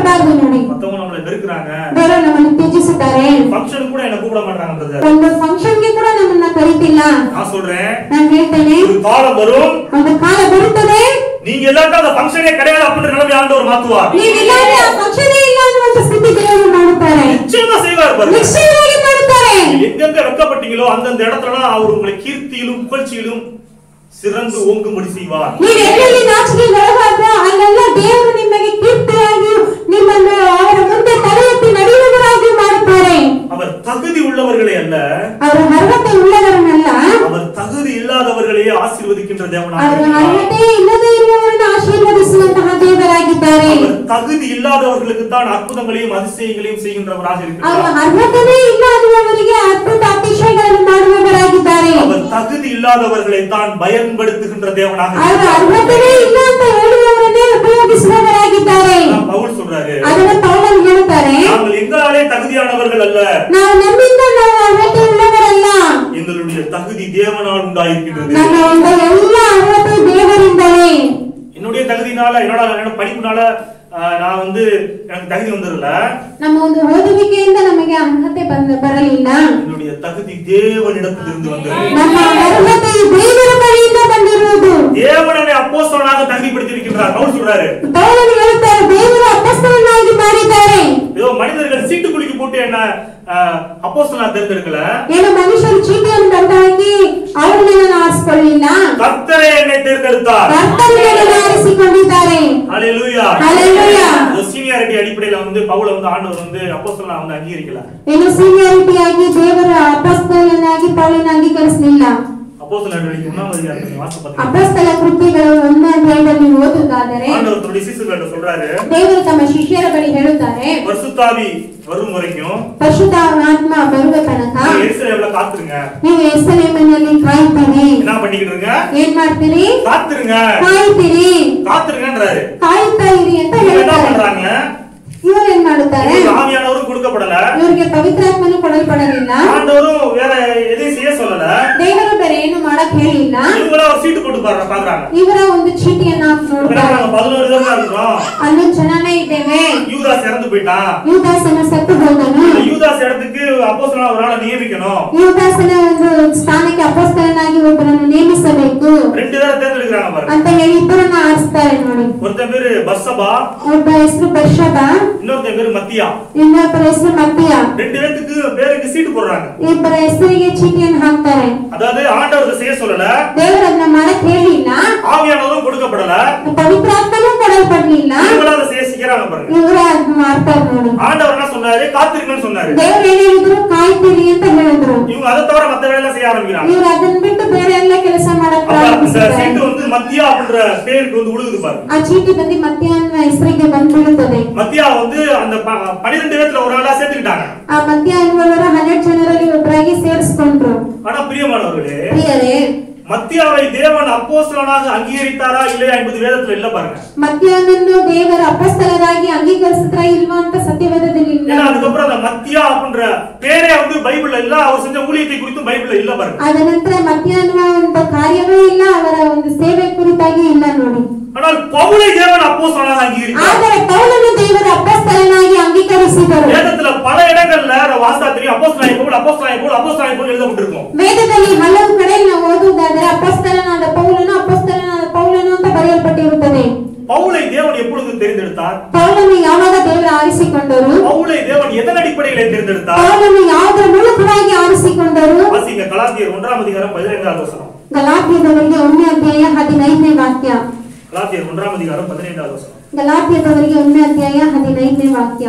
ಪಡಬಾರ್ದು ನೋಡಿ மத்தவங்க நம்மளை வெறுக்கிறாங்க ಬೇರೆ ನಮ್ಮನ್ನು ತ್ಯಜಿಸುತ್ತಾರೆ ஃபங்க்ஷனுக்கு கூட என்ன கூப்பிட மாட்டாங்க பிரதர் ಒಂದು ಫಂಕ್ಷನ್ಗೆ ಕೂಡ ನಮ್ಮನ್ನ ಕರೀತಿಲ್ಲ நான் சொல்றேன் ನಾನು ಹೇಳ್ತೇನೆ ஒரு காலம் வரும் ಒಂದು ಕಾಲ ಬರುತ್ತದೆ நீங்க எல்லாருக்கும் அந்த ஃபங்க்ஷனே கிடையாது அப்படின்ற நிலைமை ஆண்டவர் மாத்துவார் ನೀವಿಲ್ಲಾಂದ್ರೆ ಆ ಫಂಕ್ಷನ್ ಇಲ್ಲ ಅನ್ನುವಂತ ಸ್ಥಿತಿ ದೇವರು ಮಾಡುತ್ತಾರೆ நிச்சயமா செய்வார் பாருங்க ನಿಶ್ಚಯವಾಗಿ ಮಾಡುತ್ತಾರೆ எங்கெங்க வெட்கப்பட்டீங்களோ அந்தந்த இடத்துலலாம் அவர் உங்களை கீர்த்தியிலும் புகழ்ச்சியிலும் சிறந்து ஓங்கும்படி செய்வார் ನೀವು ಎಲ್ಲೆಲ್ಲಿ ನಾಚಿಕೆ ಒಳಗಾದ್ರೋ ಅಲ್ಲೆಲ್ಲ ದೇವರು ನಿಮಗೆ ಕೀರ್ತಿಯಾಗಿ ನಿಮ್ಮನ್ನು ಅವರ ಮುಂದೆ ತಲೆ ಎತ್ತಿ ನಡೆಯುವವರಾಗಿ ಮಾಡುತ್ತಾರೆ அவர் தகுதி உள்ளவர்களே அல்ல ಅವರು ಅರ್ಹತೆ ಉಳ್ಳವರನ್ನಲ್ಲ அவர் தகுதி இல்லாதவர்களையே ஆசீர்வதிக்கின்ற தேவனாக ಅವರು இருக்கிறார். ಅರ್ಹತೆ ಇಲ್ಲದೆ ಇರುವವರನ್ನು ಆಶೀರ್ವದಿಸುವಂತಹ ದೇವರಾಗಿದ್ದಾರೆ அவர் தகுதி இல்லாதவர்களுக்கு தான் அற்புதங்களையும் அதிசயங்களையும் செய்கின்றவராக ಅವರು இருக்கிறார் ಅರ್ಹತೆನೇ ಇಲ್ಲದವರಿಗೆ ಅದ್ಭುತ ಅತಿಶಯಗಳನ್ನು ಮಾಡುವವರಾಗಿದ್ದಾರೆ அவர் தகுதி இல்லாதவர்களை தான் பயன்படுத்துகின்ற தேவனாக ಅವರು இருக்கிறார். ಅರ್ಹತೆನೇ ಇಲ್ಲ ಅಂತ ಹೇಳುವವರನ್ನೇ ಉಪಯೋಗಿಸುವವರಾಗಿದ್ದಾರೆ அதான் பவுல் சொல்றாரு ಅದನ್ನು ಪೌಲರು ಹೇಳುತ್ತಾರೆ நாங்கள் எங்களாலே தகுதியானவர்கள் அல்ல ನಾವು ನಮ್ಮಿಂದ ನಾವು ಅರ್ಹತೆ ಉಳ್ಳವರಲ್ಲ எங்களுடைய தகுதி தேவனால் உண்டாயிருக்கின்றது ನಮ್ಮ ಒಂದು ಎಲ್ಲ ಅರ್ಹತೆ ದೇವರಿಂದಲೇ என்னுடைய தகுதினால என்னோட என்னோட படிப்புனால ஆஹ், நான் வந்து எனக்கு தகுதி வந்துடல ನಮ್ಮ ಒಂದು ಓದುವಿಕೆಯಿಂದ ನಮಗೆ ಅರ್ಹತೆ ಬಂದ ಬರಲಿಲ್ಲ என்னுடைய தகுதி தேவனிடத்திலிருந்து வந்தது ನಮ್ಮ ಅರ್ಹತೆ ದೇವರ ಬಳಿಯಿಂದ ಬಂದಿರುವುದು தேவனனை அப்போஸ்தலனாக தகுதிப்படுத்தியிருக்கின்றார் பவுல் சொல்றாரு ಪೌಲರು ಹೇಳುತ್ತಾರೆ ದೇವರು ಅಪಸ್ತವನ್ನಾಗಿ ಮಾಡಿದ್ದಾರೆ ஏதோ மனிதர்கள் சீட்டு குலுக்கி போட்டு என்ன அப்போஸ்தலனா தேர்ந்தெடுக்கல ಏನು ಮನುಷ್ಯರು ಚೀಟಿಯನ್ನು ಬರೆದು ಹಾಕಿ ಅವರು ನನ್ನನ್ನು ಆರಿಸಿಕೊಳ್ಳಿಲ್ಲ கர்த்தரே என்னை தேர்ந்தெடுத்தார் ಕರ್ತರು ನನ್ನನ್ನು ಆರಿಸಿಕೊಂಡಿದ್ದಾರೆ ஹalleluya Hallelujah. சீனியாரிட்டி அடிப்படையில வந்து பவுல வந்து ஆண்டவர் வந்து அப்போஸ்தலனா வந்து அங்கீகரிக்கல ಏನು ಸೀನಿಯಾರಿಟಿಯಾಗಿ ದೇವರ ಅಪಸ್ತಲನಾಗಿ ಪೌಲನ ಅಂಗೀಕರಿಸಲಿಲ್ಲ அப்போஸ்தலர் நடவடிக்கை ஒண்ணாம் அதிகாரத்தை வாசித்து பார்த்தீங்கன்னா ಅಪಸ್ತಲ ಕೃತ್ಯಗಳು ಒಂದನೇ ಅಧ್ಯಾಯದಲ್ಲಿ ಓದುವುದಾದರೆ ஆண்டவர் தன்னுடைய சிசுகள்ட்ட சொல்றாரு ದೇವರು ತಮ್ಮ ಶಿಷ್ಯರ ಬಳಿ ಹೇಳುತ್ತಾರೆ பரிசுத்தாவி வரும் வரைக்கும் ಪರಿಶುದ್ಧಾತ್ಮ ಬರುವ ತನಕ நீங்க எருசலேம்ல காத்துருங்க ನೀವು ಎಸ್ತಲೇಮನಲ್ಲಿ ಕಾಯ್ತೀರಿ என்ன பண்ணிக்கிட்டு இருங்க ಏನ್ ಮಾಡ್ತೀರಿ காத்துருங்க ಕಾಯ್ತೀರಿ காத்துருங்கன்றாரு ಕಾಯುತ್ತಾ ಇರಿ ಅಂತ இவங்க என்ன ಹೇಳ್ತಾರೆ பண்றாங்க ಇವರು ಏನ್ ಮಾಡುತ್ತಾರೆ இவங்களுக்கு ஆவியானவரும் கொடுக்கப்படல ಇವರಿಗೆ ಪವಿತ್ರಾತ್ಮನು ಕೊಡಲ್ಪಡಲಿಲ್ಲ ஆண்டவரும் வேற எதையும் செய்ய சொல்லல ದೇವರು ಬೇರೆ ಏನು ಮಾಡಕ್ ಹೇಳಿಲ್ಲ இவங்கள ஒரு சீட்டு போட்டு பாரு பாக்குறாங்க ಇವರ ಒಂದು ಚೀಟಿಯನ್ನ ಹಾಕಿ இப்ப ನೋಡ್ತಾರೆ நாங்க பதினோரு பேர் தான் இருக்கிறோம் ಅಲ್ಲೊಂದು ಜನನೇ ಇದ್ದೇವೆ யூதாஸ் இறந்து போயிட்டான் ಯುವದಾಸನ ಸತ್ತು ಹೋದನು இந்த யூதாஸ் இடத்துக்கு அப்போஸ்தலனா ஒரு ஆளை நியமிக்கணும் ಯುವದಾಸನ ಒಂದು ಸ್ಥಾನಕ್ಕೆ ಅಪಸ್ತಲನಾಗಿ ಒಬ್ಬರನ್ನು ನೇಮಿಸಬೇಕು ரெண்டு பேரை தேர்ந்தெடுக்கிறாங்க பாருங்க ಅಂತ ಹೇಳಿ ಇಬ್ಬರನ್ನ ಆರಿಸ್ತಾರೆ ನೋಡಿ ஒருத்தன் பேரு பர்சபா ಒಬ್ಬ ಹೆಸರು ಬರ್ಷಬ இன்னொருத்தன் பேரு மத்தியா ಇನ್ನೊಬ್ಬರ ಹೆಸರು ಮತ್ತಿಯ ரெண்டு பேத்துக்கு பேருக்கு சீட்டு போடுறாங்க ಇಬ್ಬರ ಹೆಸರಿಗೆ ಚೀಟಿಯನ್ನು ಹಾಕ್ತಾರೆ அதாவது ஆண்டவர் இதை செய்ய சொல்லல ದೇವರು ಅದನ್ನ ಮಾಡಕ್ ಹೇಳಿಲ್ಲ ஆவியானவரும் கொடுக்கப்படல ಪವಿತ್ರಾತ್ಮನೂ ಕೊಡಲ್ಪಡ್ಲಿಲ್ಲ இவங்களும் அதை செய்ய செய்யறாங்க பாருங்க ಇವರ ಅದನ್ನ ಮಾಡ್ತಾರೆ ನೋಡಿ ஆண்டவர் என்ன சொன்னாரு காத்திருங்கன்னு சொன்னாரு ದೇವ್ರು ಏನ್ ಹೇಳಿದ್ರು ಕಾಯ್ತೀರಿ ಅಂತ ಹೇಳಿದ್ರು இவங்க அதை தவிர மத்த வேலை செய்ய ஆரம்பிக்கிறாங்க ಇವ್ರು ಅದನ್ನ ಬಿಟ್ಟು ಬೇರೆ ಎಲ್ಲ ಕೆಲಸ ಮಾಡಕ್ அப்ப இந்த ಪ್ರಾರಂಭಿಸಿದ್ದಾರೆ சீட்டு வந்து மத்தியா அப்படின்ற பேருக்கு வந்து உழுகுது பாருங்க ಆ ಚೀಟಿ ಬಂದು ಮಧ್ಯಾಹ್ನ ಹೆಸರಿಗೆ ಬಂದ್ಬಿಡುತ್ತದೆ மத்தியா வந்து அந்த ப- பன்னிரெண்டு பேத்துல ஒரு ஆளா சேர்த்துக்கிட்டாங்க ಆ ಮಧ್ಯಾಹ್ನವರ ಹನ್ನೆರಡು ಜನರಲ್ಲಿ ಒಬ್ಬರಾಗಿ ಸೇರಿಸ್ಕೊಂಡ್ರು ஆனா பிரியமானவர்களே ಪ್ರಿಯರೇ மத்தியாவை தேவன் அப்போஸ்தலனாக அங்கீகரித்தாரா இல்லையா என்பது வேதத்துல இல்ல பாருங்க ಮಧ್ಯಾಹ್ನನ್ನು ದೇವರ ಅಪಸ್ತಲರಾಗಿ ಅಂಗೀಕರಿಸಿದ್ರ ಇಲ್ವಾ ಅಂತ ಸತ್ಯವೇದದಲ್ಲಿ ಇಲ್ಲ ஏன்னா அதுக்கப்புறம் அந்த மத்தியா அப்படின்ற பேரே வந்து பைபிள்ல இல்ல அவர் செஞ்ச ஊழியத்தை குறித்தும் பைபிள்ல இல்ல பாருங்க ಆದ ನಂತರ ಮಧ್ಯಾಹ್ನ ಒಂದು ಕಾರ್ಯವೇ ಇಲ್ಲ ಅವರ ಒಂದು ಸೇವೆ ಕುರಿತಾಗಿ ಇಲ್ಲ ನೋಡಿ ஆனால் பவுலை தேவன் அப்போஸ்தலனாக அங்கீகரித்தார் ಆದರೆ ಪೌಲನು ದೇವರ ಅಪಸ್ತಲನಾಗಿ ಅಂಗೀಕರಿಸಿದರು வேதத்துல பல இடங்கள்ல நான் வாசித்தா தெரியும் அப்போஸ்தலனாய் பவுல் அப்போஸ்தலனாய் பவுல் அப்போஸ்தலனாய் பவுல் எழுதப்பட்டிருக்கும் ವೇದದಲ್ಲಿ ಹಲವು ಕಡೆ ನಾವು ಓದುವುದಾದರೆ ಅಪಸ್ತಲನಾದ ಪೌಲನು ಅಪಸ್ತಲನಾದ ಪೌಲನು ಅಂತ ಬರೆಯಲ್ಪಟ್ಟಿರುತ್ತದೆ பவுலை தேவன் எப்பொழுது தெரிந்தெடுத்தார் ಪೌಲನು ಯಾವಾಗ ದೇವರು ಆರಿಸಿಕೊಂಡರು பவுலை தேவன் எதன் அடிப்படையிலே தேர்ந்தெடுத்தார் ಪೌಲನು ಯಾವುದರ ಮೂಲಕವಾಗಿ ಆರಿಸಿಕೊಂಡರು வாசிங்க கலாத்தியர் ஒன்றாம் அதிகாரம் பதினைந்தாவது வசனம் ಗಲಾತ್ಯದವರಿಗೆ ಒಂದನೇ ಅಧ್ಯಾಯ ಹದಿನೈದನೇ ವಾಕ್ಯ கலாத்தியர் ஒன்றாம் அதிகாரம் பதினைந்தாவது வசனம் ಗಲಾತ್ಯದವರಿಗೆ ಒಂದನೇ ಅಧ್ಯಾಯ ಹದಿನೈದನೇ ವಾಕ್ಯ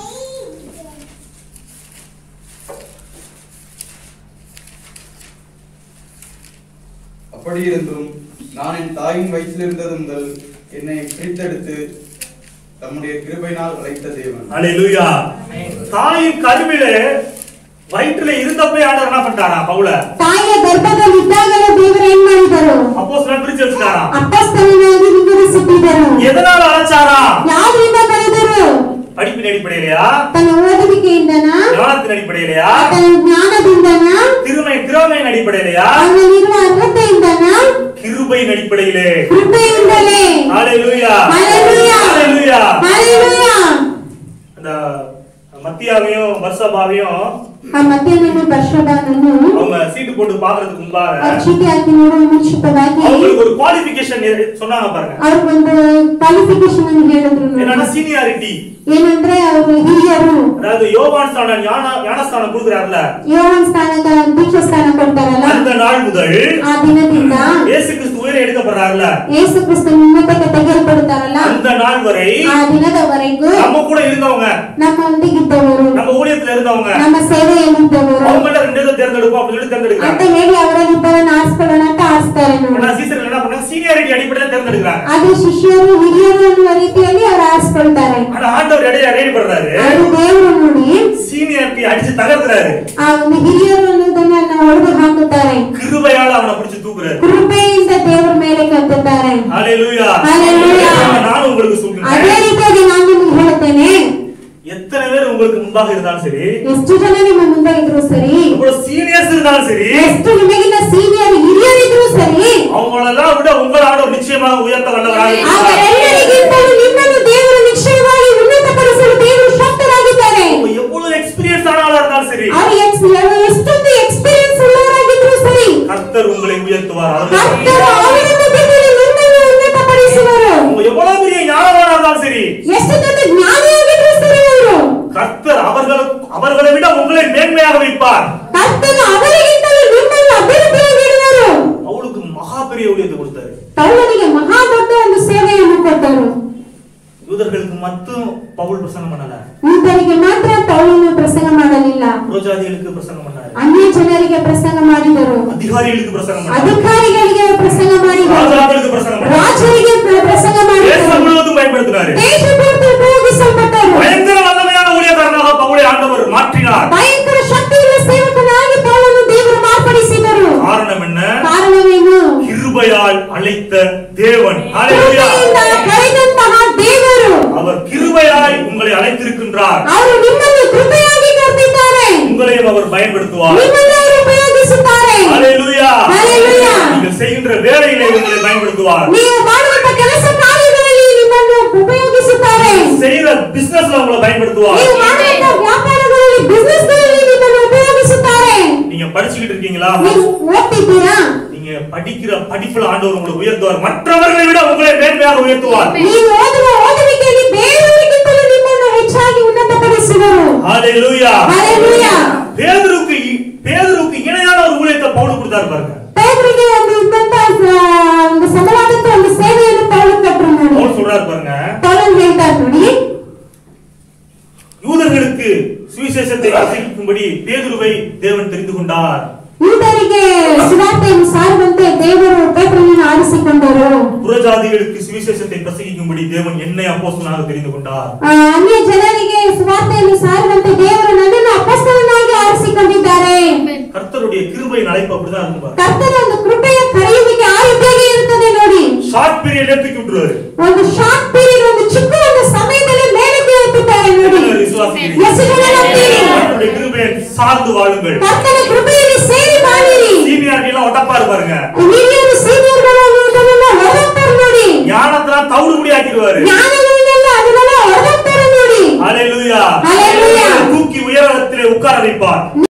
அப்படியிருந்தும் நான் என் தாயின் வயிற்றிலிருந்தது முதல் என்னை பிரித்தெடுத்து தம்முடைய கிருபையினால் அழைத்த தேவன் அல்லேலூயா தாயின் கருவிலே வயிற்றுல இருந்தப்பே ஆண்டவர் என்ன பண்ணிட்டாரா பவுல ತಾಯಿಯ ಗರ್ಭದಲ್ಲಿ ಇದ್ದಾಗಲೇ ದೇವರು ಏನ್ ಮಾಡಿದರು அப்போஸ்தலன் பிரிச்சு வச்சுட்டாரா ಅಪ್ಪಸ್ತಲನಾಗಿ ವಿಂಗಡಿಸಿಟ್ಟಿದ್ದರು எதனால அழைச்சாரா ಯಾವ್ದ್ರಿಂದ ಕರೆದರು படிப்பின் அடிப்படையிலையா ತನ್ನ ಓದುವಿಕೆಯಿಂದನ ஞானத்தின் அடிப்படையிலையா ತನ್ನ ಜ್ಞಾನದಿಂದನ திறமை திறமையின் அடிப்படையிலையா ಅವನಲ್ಲಿರುವ ಅರ್ಹತೆಯಿಂದನ கிருபையின் அடிப்படையிலே ಕೃಪೆಯಿಂದಲೇ ஹalleluya Hallelujah. ஹalleluya Hallelujah. மத்தியாவையும் வர்ஷபாவையும் ಆ ಮಧ್ಯಾಹ್ನ ಬರ್ಷಭಾನನ್ನು அவங்க சீட்டு போட்டு பாக்குறதுக்கு முன்பாக ಅವ್ರ ಚೀಟಿ ಹಾಕಿ ನೋಡುವ ಮುಂಚಿತವಾಗಿ அவங்களுக்கு ஒரு குவாலிபிகேஷன் சொன்னாங்க பாருங்க ಅವ್ರಿಗೊಂದು ಕ್ವಾಲಿಫಿಕೇಶನ್ ಅನ್ನು ಹೇಳಿದ್ರು ನೋಡಿ. என்னன்னா சீனியாரிட்டி ಏನಂದ್ರೆ ಅವರು ಹಿರಿಯರು அதாவது யோவான் ஸ்தானம் ஞான ஞானஸ்தானம் கொடுக்குறாருல ಯೋವನ್ ಸ್ಥಾನದ ದೀಕ್ಷಾ ಸ್ಥಾನ ಕೊಡ್ತಾರಲ್ಲ அந்த நாள் முதல் ಆ ದಿನದಿಂದ இயேசு கிறிஸ்து உயிரை எடுக்கப்படுறாருல ಯೇಸು ಕ್ರಿಸ್ತ ನಿಮ್ಮತಕ್ಕೆ ತೆಗೆಯಲ್ಪಡುತ್ತಾರಲ್ಲ அந்த நாள் வரை ಆ ದಿನದವರೆಗೂ நம்ம கூட இருந்தவங்க ನಮ್ಮೊಂದಿಗಿದ್ದವರು நம்ம ஊழியத்துல இருந்தவங்க ನಮ್ಮ ಸೇವೆಯಲ್ಲಿದ್ದವರು அவங்கள்ட்ட ரெண்டு பேரும் தேர்ந்தெடுப்போம் அப்படின்னு சொல்லி ಅಂತ தேர்ந்தெடுக்கிறாங்க ಹೇಳಿ ಅವರಲ್ಲಿಬ್ಬರನ್ನ ಆರಿಸ್ಕೊಳ್ಳೋಣ ಅಂತ ಆರಿಸ್ತಾರೆ ನೋಡಿ ஆனா சீசர்கள் என்ன பண்ணாங்க சீனியாரிட்டி அடிப்படையில தேர்ந்தெடுக்கிறாங்க ಅದು ಶಿಷ್ಯರು ಹಿರಿಯರು ಅನ್ನುವ ರೀತಿಯಲ್ಲಿ ಅವರು ಆರಿಸ್ಕೊಳ್ತಾರೆ ஆனா ஆண்டவர் இடையில ரெடி பண்றாரு ಅವರು ದೇವರು ನೋಡಿ சீனியாரிட்டி அடிச்சு தகர்க்கிறாரு ಆ ಒಂದು ಹಿರಿಯರು ಅನ್ನೋದನ್ನ ಹೊಡೆದು ಹಾಕುತ್ತಾರೆ கிருபையால அவனை பிடிச்சு தூக்குறாரு ಕೃಪೆಯಿಂದ ದೇವರ ಮೇಲೆ ಕತ್ತುತ್ತಾರೆ ஹalleluya ஹalleluya. நானும் உங்களுக்கு ಅದೇ சொல்றேன் ರೀತಿಯಾಗಿ ನಾನು ನಿಮ್ಗೆ ಹೇಳ್ತೇನೆ எத்தனை பேர் உங்களுக்கு முன்பாக இருந்தாலும் சரி ಎಷ್ಟು ಜನ ನಿಮ್ಮ ಮುಂದೆ ಇದ್ರು ಸರಿ உங்களோட சீனியர்ஸ் இருந்தாலும் சரி ಎಷ್ಟು ನಿಮಗಿನ ಸೀನಿಯರ್ ಹಿರಿಯರಿದ್ರು ಸರಿ அவங்களெல்லாம் விட உங்களை ஆண்டவர் நிச்சயமாக உயர்த்த வல்லவராக இருக்கிறார். ಅವರೆಲ್ಲರಿಗಿಂತಲೂ ನಿಮ್ಮನ್ನು ದೇವರು ನಿಶ್ಚಯವಾಗಿ ಉನ್ನತಪಡಿಸಲು ದೇವರು ಶಕ್ತರಾಗಿದ್ದಾರೆ அவங்க எவ்வளவு எக்ஸ்பீரியன்ஸ் ஆன ஆளா இருந்தாலும் சரி ಅವರು ಎಕ್ಸ್- ಅವರು ಎಷ್ಟೊಂದು ಎಕ್ಸ್ಪೀರಿಯನ್ಸ್ ಉಳ್ಳವರಾಗಿದ್ರು ಸರಿ கர்த்தர் உங்களை உயர்த்துவார் ಕರ್ತರು அவர்கள் ಅವರನ್ನು ಬಿಟ್ಟರೆ ನಿಮ್ಮನ್ನು ಉನ್ನತಪಡಿಸುವರು அவங்க எவ்வளவு பெரிய ஞானவானா இருந்தாலும் சரி ಎಷ್ಟು ದೊಡ್ಡ ಜ್ಞಾನಿಯಾಗಿದ್ರು ಸರಿ ಅವರು கர்த்தர் அவர்கள் அவர்களை விட உங்களை மேன்மையாக வைப்பார் ಕರ್ತನು ಅವರಿಗಿಂತಲೂ ನಿಮ್ಮನ್ನು ಅಭಿವೃದ್ಧಿಯಾಗಿರುವರು அவளுக்கு மகா பெரிய ஊழியத்தை கொடுத்தாரு ಪೌಲನಿಗೆ ಮಹಾ ದೊಡ್ಡ ಒಂದು ಸೇವೆಯನ್ನು ಕೊಟ್ಟರು யூதர்களுக்கு மட்டும் பவுல் பிரசங்கம் பண்ணல ಯೂದರಿಗೆ ಮಾತ್ರ ಪೌಲನು ಪ್ರಸಂಗ ಮಾಡಲಿಲ್ಲ புரோஜாதிகளுக்கு பிரசங்கம் பண்ணாரு ಅನ್ಯ ಜನರಿಗೆ ಪ್ರಸಂಗ ಮಾಡಿದರು அதிகாரிகளுக்கு பிரசங்கம் பண்ணாரு ಅಧಿಕಾರಿಗಳಿಗೆ ಪ್ರಸಂಗ ಮಾಡಿದರು ராஜாக்களுக்கு பிரசங்கம் பண்ணாரு ರಾಜರಿಗೆ ಪ್ರ- ಪ್ರಸಂಗ தேசம் ಮಾಡಿದರು முழுவதும் பயன்படுத்தினாரு ದೇಶ ಪೂರ್ತಿ ಉಪಯೋಗಿಸಲ್ಪಟ್ಟರು பயங்கர வல்லமையான ஊழியக்காரனாக பவுலை ஆண்டவர் மாற்றினார் ಭಯಂಕರ ಶಕ್ತಿಯುಳ್ಳ ಸೇವಕನಾಗಿ ಪೌಲನು ದೇವರು ಮಾರ್ಪಡಿಸಿದರು காரணம் என்ன ಕಾರಣವೇನು கிருபையால் அழைத்த தேவன் ஹalleluya ಕೃಪೆಯಿಂದ ಕರೆದಂತಹ ದೇವರು அவர் கிருபையாய் உங்களை அழைத்திருக்கின்றார் ಅವರು ನಿಮ್ಮನ್ನು ಕೃಪೆಯಾಗಿ ಕರೆದಿದ್ದಾರೆ உங்களையும் அவர் பயன்படுத்துவார் ನಿಮ್ಮನ್ನು ಅವರು ಉಪಯೋಗಿಸುತ್ತಾರೆ ஹalleluya ஹalleluya. நீங்கள் செய்கின்ற வேலையிலே உங்களை பயன்படுத்துவார் ನೀವು ಮಾಡುವಂತ ಕೆಲಸ ಕಾರ್ಯಗಳಲ್ಲಿ ನಿಮ್ಮನ್ನು ಉಪಯೋಗಿಸುತ್ತಾರೆ செய்யற பிசினஸ்ல உங்களை பயன்படுத்துவார் ನೀವು ಮಾಡುವಂತ ವ್ಯಾಪಾರಗಳಲ್ಲಿ ಬಿಸ್ನೆಸ್ ಗಳಲ್ಲಿ ನಿಮ್ಮನ್ನು ಉಪಯೋಗಿಸುತ್ತಾರೆ நீங்க படிச்சுக்கிட்டு இருக்கீங்களா ನೀವು ಓದ್ತಿದ್ದೀರಾ நீங்க படிக்கிற படிப்புல ஆண்டவர் உங்களை உயர்த்துவார் மற்றவர்களை விட உங்களை மேன்மையாக உயர்த்துவார் ನೀವು ಓದುವ ಓದುವಿಕೆಯಲ್ಲಿ ಬೇರೆಯವರಿಗಿಂತಲೂ ನಿಮ್ಮನ್ನು ಹೆಚ್ಚಾಗಿ ಉನ್ನತಪಡಿಸುವರು ஹalleluya ஹalleluya. பேதுருக்கு பேதுருக்கு இணையான ஒரு ஊழியத்தை பவுல் கொடுத்தாரு பாருங்க ಪೇದ್ರಿಗೆ ಒಂದು ಇದ್ದಂತ ಸ- ಒಂದು ಸಮವಾದಂತ ಒಂದು ಸೇವೆಯನ್ನು ಪೌಲ ಕೊಟ್ಟರು ನೋಡಿ பவுல் சொல்றாரு பாருங்க ಪೌಲನ್ ಹೇಳ್ತಾರೆ ನೋಡಿ யூதர்களுக்கு சுவிசேஷத்தை பிரசங்கிக்கும்படி பேதுருவை தேவன் தெரிந்து கொண்டார் ಯೂದರಿಗೆ ಸುವಾರ್ತೆಯನ್ನು ಸಾರುವಂತೆ ದೇವರು ಪೇತ್ರನನ್ನು ಆರಿಸಿಕೊಂಡರು புறஜாதிகளுக்கு சுவிசேஷத்தை பிரசங்கிக்கும்படி தேவன் என்னை அப்போஸ்தலனாக தெரிந்து கொண்டார் ಆ, ಅನ್ಯ ಜನರಿಗೆ ಸುವಾರ್ತೆಯನ್ನು ಸಾರುವಂತೆ ದೇವರು ನನ್ನನ್ನು ಅಪಸ್ತಲನಾಗಿ ಆರಿಸಿಕೊಂಡಿದ್ದಾರೆ கர்த்தருடைய கிருபையின் அழைப்பு அப்படிதான் இருக்கும் பாருங்க ಕರ್ತನ ಒಂದು ಕೃಪೆಯ ಕರೆಯುವಿಕೆ ಆ ರೀತಿಯಾಗಿ ಇರುತ್ತದೆ ನೋಡಿ ஷார்ட் பீரியட் தூக்கி விட்டுருவாரு ಒಂದು ಶಾರ್ಟ್ ಪೀರಿಯಡ್ ಒಂದು ಚಿಕ್ಕ ಒಂದು ಸಮಯದಲ್ಲಿ ಮೇಲಕ್ಕೆ ಎತ್ತುತ್ತಾರೆ ನೋಡಿ எத்தனை விசுவாசிக்கிறீங்க? ಎಷ್ಟು ಜನ ನಂಬ್ತೀರಿ? கர்த்தருடைய கிருபையை சார்ந்து வாழுங்கள் ಕರ್ತನ ಕೃಪೆಯಲ್ಲಿ ಸೇರಿ ಮಾಡಿರಿ சீனியாரிட்டி எல்லாம் ஒட்டப்பாரு பாருங்க ಹಿರಿಯರು ಸೀನಿಯರ್ಗಳು ಅನ್ನೋದನ್ನೆಲ್ಲ ಹೊರದಾಕ್ತಾರೆ ನೋಡಿ ஞானத்தெல்லாம் தவிடு முடி ஆக்கிடுவாரு ಜ್ಞಾನಗಳನ್ನೆಲ್ಲ ಅದನ್ನೆಲ್ಲ ಹೊರದಾಕ್ತಾರೆ ನೋಡಿ ஹalleluya ஹalleluya. தூக்கி உயரத்திலே உட்கார வைப்பார்